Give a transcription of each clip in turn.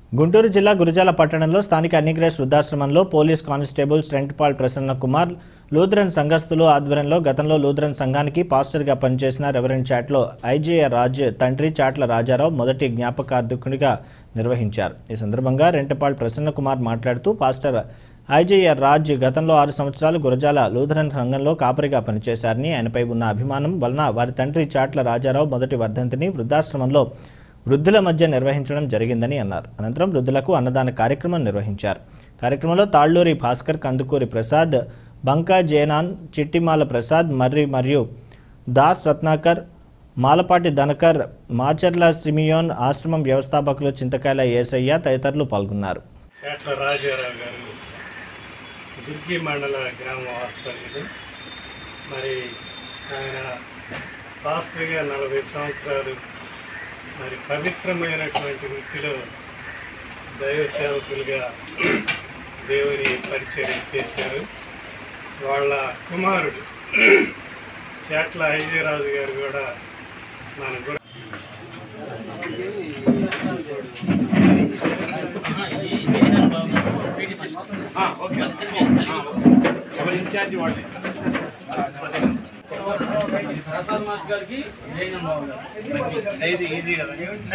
గుంటూరు జిల్లా గురజాల పట్టణంలో స్థానిక అన్నిగ్రేస్ వృద్ధాశ్రమంలో పోలీస్ కానిస్టేబుల్ రెంట్పాల్ ప్రసన్న కుమార్ లూథరన్ సంఘస్థులు ఆధ్వర్యంలో గతంలో లూథరన్ సంఘానికి పాస్టర్గా పనిచేసిన రెవరెండ్ చాట్లో ఐజేఆర్ రాజ్ తండ్రి చాట్ల రాజారావు మొదటి జ్ఞాపకార్థకునిగా నిర్వహించారు ఈ సందర్భంగా రెంటపాల్ ప్రసన్న కుమార్ మాట్లాడుతూ పాస్టర్ ఐజేఆర్ రాజ్ గతంలో ఆరు సంవత్సరాలు గురజాల లూథరన్ సంఘంలో కాపరిగా పనిచేశారని ఆయనపై ఉన్న అభిమానం వలన వారి తండ్రి చాట్ల రాజారావు మొదటి వర్ధంతిని వృద్ధాశ్రమంలో వృద్ధుల మధ్య నిర్వహించడం జరిగిందని అన్నారు అనంతరం వృద్ధులకు అన్నదాన కార్యక్రమం నిర్వహించారు కార్యక్రమంలో తాళ్లూరి భాస్కర్ కందుకూరి ప్రసాద్ బంకా జేనాన్ చిట్టిమాల ప్రసాద్ మర్రి మరియు దాస్ రత్నాకర్ మాలపాటి ధనకర్ మాచర్ల సిమియోన్ ఆశ్రమం వ్యవస్థాపకులు చింతకాయల ఏసయ్య తదితరులు పాల్గొన్నారు చేట్ల రాజారావు గారు దుర్గి మండల గ్రామ వాస్తవ్యులు మరి ఆయన పాస్టర్గా నలభై సంవత్సరాలు మరి పవిత్రమైనటువంటి వృత్తిలో దైవ సేవకులుగా దేవుని పరిచయం చేశారు వాళ్ళ కుమారుడు చేట్ల ఐజయరాజు గారు కూడా మన గుడ ఇది ఈజీ కదా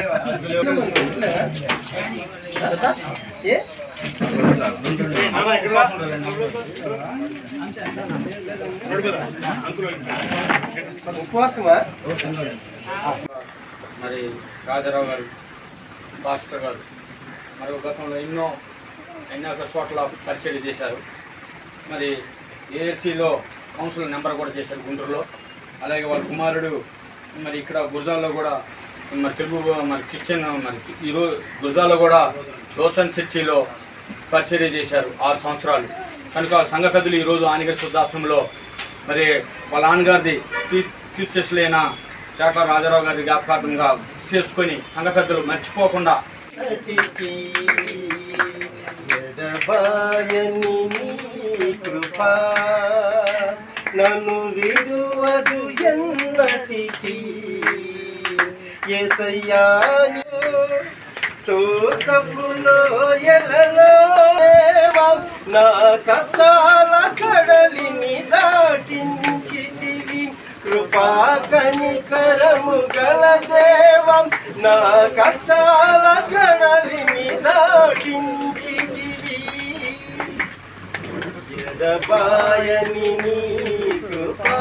నాన్న, ఇక్కడ రా. నడుపుదా? అంకుల్ ఉపవాసమా మరి రాజారావు గారు భాస్కర్ గారు మరి గతంలో ఎన్నో అనేక చోట్ల పరిచయం చేశారు మరి ఏఎస్సీలో కౌన్సిల్ నెంబర్ కూడా చేశారు గుంటూరులో అలాగే వాళ్ళ కుమారుడు మరి ఇక్కడ గురజాల్లో కూడా మరి తెలుగు మరి క్రిస్టియన్ మరి ఈరోజు గురజాల్లో కూడా లోచన్ చర్చిలో పరిచర్య చేశారు ఆరు సంవత్సరాలు కనుక సంఘ పెద్దలు ఈరోజు ఆనిగర్ శుద్ధాశ్రమంలో మరి వాళ్ళ నాన్నగారిది క్రిస్టియస్లైన చాట్ల రాజారావు గారి జ్ఞాపకార్థంగా గుర్తు చేసుకొని సంఘ పెద్దలు మర్చిపోకుండా నటికి ఎడబాయని నీ కృప నన్ను విడువదు ఎన్నటికి ఎసయ్యాను సోతపులో ఎలలో దేవా, నా కష్టాల కడలిని దాటించితివి కృపా కనికరము గల దేవం నా కష్టాల కడలిని దాటించితివి ఎడబాయని నీ కృపా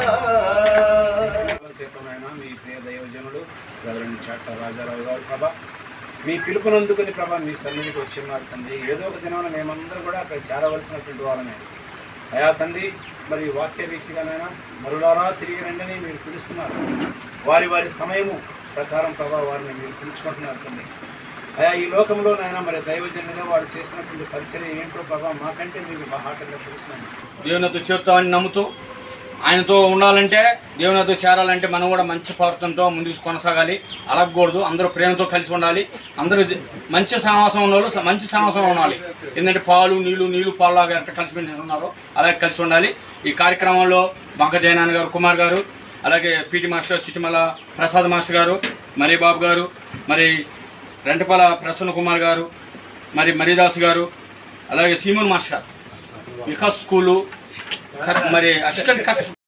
చేతనైన మీ ప్రియ దైవజనుడు రెవరెండ్ చాట్ల రాజారావు గారు ప్రభ మీ పిలుపునందుకుని ప్రభ మీ సన్నిధికి వచ్చిన్నారు తండ్రి ఏదో ఒక దినాన మేమందరం కూడా అక్కడ చేరవలసినటువంటి వాళ్ళమే అయా తండ్రి మరి వాక్య రీతిగానైనా మరులారా తిరిగి రండని మీరు పిలుస్తున్నారు వారి వారి సమయము ప్రకారం ప్రభా వారిని మీరు పిలుచుకుంటున్నారు తండ్రి అయా ఈ లోకంలో నాయన మరి దైవజనులుగా వారు చేసినటువంటి పరిచయం ఏంటో ప్రభా మాకంటే మీకు బాహాటంగా తెలుస్తున్నాను దేవునితో చేరుతామని నమ్ముతూ ఆయనతో ఉండాలంటే దేవునితో చేరాలంటే మనం కూడా మంచి ప్రవర్తనతో ముందుకు కొనసాగాలి అలగకూడదు అందరూ ప్రేమతో కలిసి ఉండాలి అందరూ జ- మంచి సమాసం ఉన్న వాళ్ళు స- మంచి సమాసం ఉండాలి ఎందుకంటే పాలు నీళ్లు నీళ్లు పాలులాగా ఎట్లా కలిసి ఉన్నారో అలాగే కలిసి ఉండాలి ఈ కార్యక్రమంలో బంక జయనాన్ గారు కుమార్ గారు అలాగే PT master Chitimala Prasad master గారు మరి బాబు గారు మరి రెంటపాల ప్రసన్న కుమార్ గారు మరి మరిదాస్ గారు అలాగే సీమన్ మాస్టర్ వికాస్ స్కూలు కర్- మరి అసిస్టెంట్ కస్